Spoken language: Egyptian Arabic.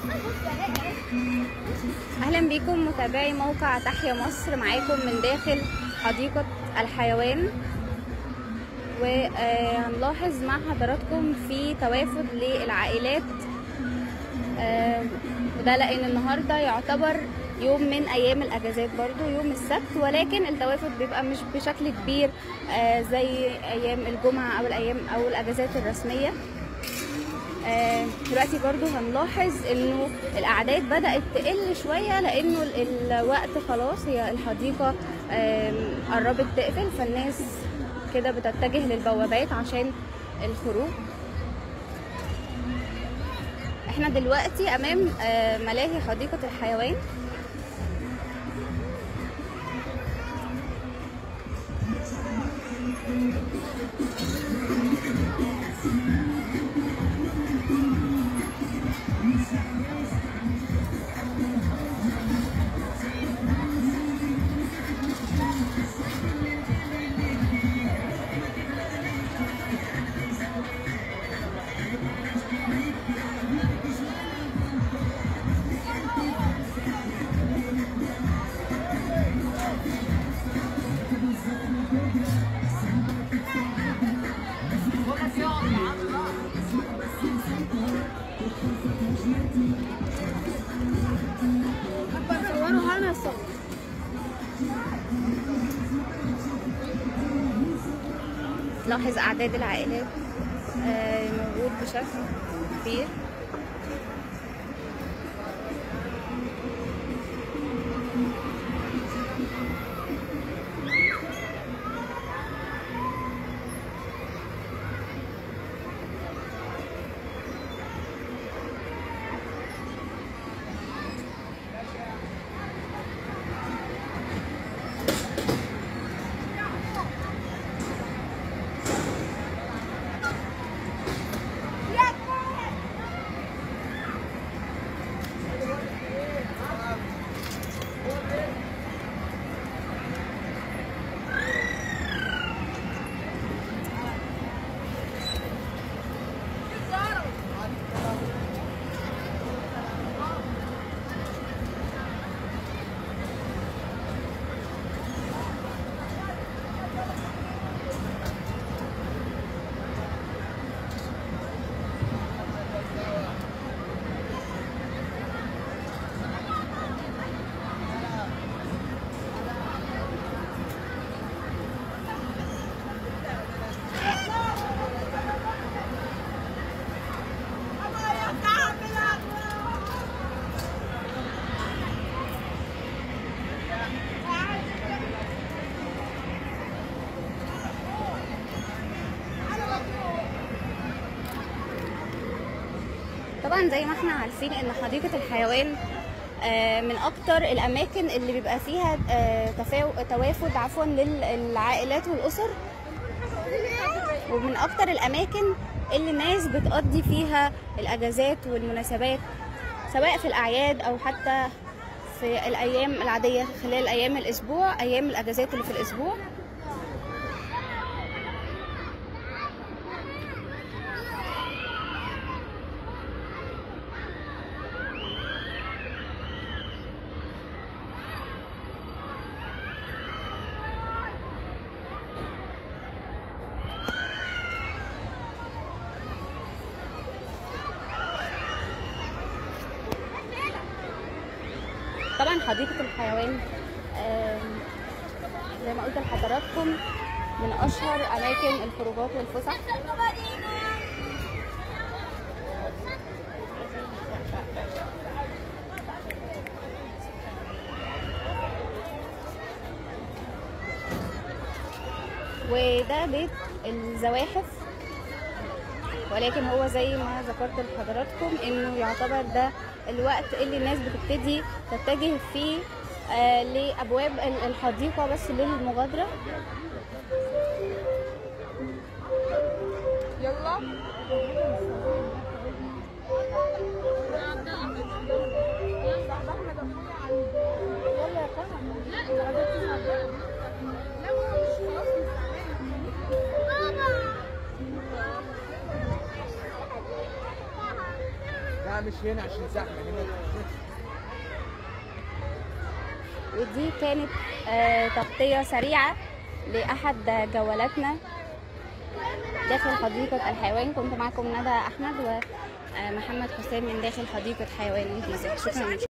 اهلا بكم متابعي موقع تحيا مصر معاكم من داخل حديقة الحيوان وهنلاحظ مع حضراتكم في توافد للعائلات آه، وده لان النهارده يعتبر يوم من ايام الاجازات برضو يوم السبت ولكن التوافد بيبقى مش بشكل كبير آه، زي ايام الجمعه او الايام او الاجازات الرسميه آه، دلوقتي برضو هنلاحظ انه الاعداد بدات تقل شويه لانه ال- الوقت خلاص هي الحديقه آم، قربت تقفل فالناس كده بتتجه للبوابات عشان الخروج احنا دلوقتي امام آه، ملاهي حديقه الحيوان صوروا هنا صور لاحظ اعداد العائلات آه، موجود بشكل كبير طبعا زي ما احنا عارفين ان حديقة الحيوان آه، من اكتر الاماكن اللي بيبقى فيها آه، تفاو- توافد عفوا للعائلات والاسر ومن اكتر الاماكن اللي الناس بتقضي فيها الاجازات والمناسبات سواء في الاعياد او حتى في الايام العاديه خلال ايام الاسبوع ايام الاجازات اللي في الاسبوع طبعا حديقة الحيوان آم، زي ما قلت لحضراتكم من أشهر أماكن الخروجات والفسح وده بيت الزواحف ولكن هو زي ما ذكرت لحضراتكم انه يعتبر ده الوقت اللي الناس بتبتدي تتجه فيه آه لابواب ال- الحديقه بس للمغادره يلا يلا يا كرم مش هنا عشان زحمه هنا ودي كانت آه، تغطية سريعة لأحد جولاتنا داخل حديقة الحيوان كنت معكم ندى أحمد ومحمد حسام من داخل حديقة حيوان الجيزة شكرا